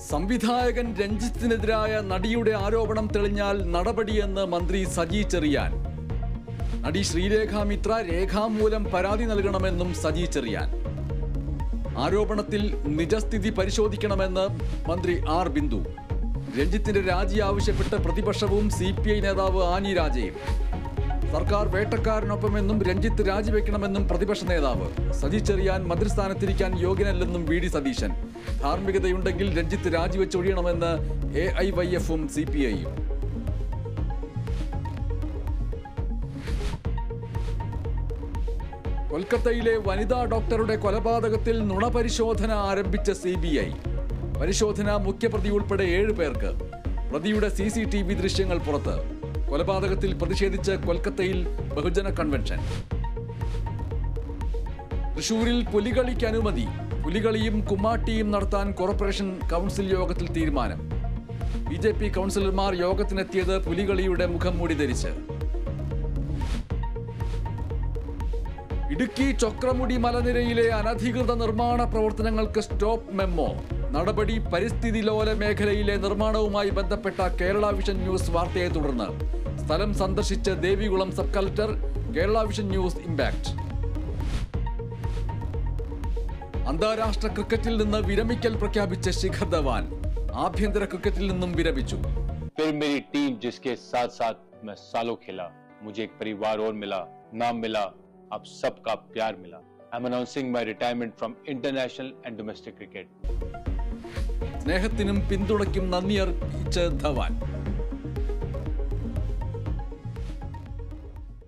സംവിധായകൻ രഞ്ജിത്തിനെതിരായ നടിയുടെ ആരോപണം തെളിഞ്ഞാൽ നടപടിയെന്ന് മന്ത്രി സജി ചെറിയാൻ നടി ശ്രീരേഖ മിത്ര രേഖാമൂലം പരാതി നൽകണമെന്നും സജി ചെറിയാൻ ആരോപണത്തിൽ നിജസ്ഥിതി പരിശോധിക്കണമെന്ന് മന്ത്രി ആർ ബിന്ദു രഞ്ജിത്തിന്റെ രാജി ആവശ്യപ്പെട്ട് പ്രതിപക്ഷവും സി പി ഐ നേതാവ് ആനി രാജയും സർക്കാർ വേട്ടക്കാരനൊപ്പമെന്നും രഞ്ജിത്ത് രാജിവെക്കണമെന്നും പ്രതിപക്ഷ നേതാവ് സജി ചെറിയാൻ മന്ത്രിസ്ഥാനത്തിരിക്കാൻ യോഗ്യനല്ലെന്നും വി ഡി സതീശൻ ധാർമ്മികതയുണ്ടെങ്കിൽ രഞ്ജിത്ത് രാജിവെച്ചൊഴിയണമെന്ന് എ ഐ വൈ എഫും സി പി ഐയും കൊൽക്കത്തയിലെ വനിതാ ഡോക്ടറുടെ കൊലപാതകത്തിൽ നുണപരിശോധന ആരംഭിച്ച സി ബി ഐ പരിശോധന മുഖ്യപ്രതി ഉൾപ്പെടെ ഏഴ് പേർക്ക് പ്രതിയുടെ സി സി ടി വി ദൃശ്യങ്ങൾ പുറത്ത് കൊലപാതകത്തിൽ പ്രതിഷേധിച്ച് കൊൽക്കത്തയിൽ ബഹുജന കൺവെൻഷൻ തൃശൂരിൽ പുലികളിക്ക് അനുമതി പുലികളിയും കുമ്മാട്ടിയും നടത്താൻ കോർപ്പറേഷൻ കൗൺസിൽ യോഗത്തിൽ തീരുമാനം ബി ജെ പി കൗൺസിലർമാർ യോഗത്തിനെത്തിയത് പുലികളിയുടെ മുഖം മൂടി ധരിച്ച് ഇടുക്കി ചൊക്രമുടി മലനിരയിലെ അനധികൃത നിർമ്മാണ പ്രവർത്തനങ്ങൾക്ക് സ്റ്റോപ്പ് മെമ്മോ നടപടി പരിസ്ഥിതി ലോല മേഖലയിലെ നിർമ്മാണവുമായി ബന്ധപ്പെട്ട കേരള വിഷൻ ന്യൂസ് വാർത്തയെ തുടർന്ന് സ്ഥലം സന്ദർശിച്ച് Devikulam sub collector Kerala vision news impact അന്താരാഷ്ട്ര ക്രിക്കറ്റിൽ നിന്ന് വിരമിക്കൽ പ്രഖ്യാപിച്ച ശിഖർ ധവാൻ ആഭ്യന്തര ക്രിക്കറ്റിൽ നിന്നും വിരമിച്ചു फिर मेरी टीम जिसके साथ साथ मैं सालों खेला मुझे एक परिवार और मिला नाम मिला आप सबका प्यार मिला I am announcing my retirement from international and domestic cricket സ്നേഹത്തിനും പിന്തുണയ്ക്കും നന്ദി അർപ്പിച്ച് ധവാൻ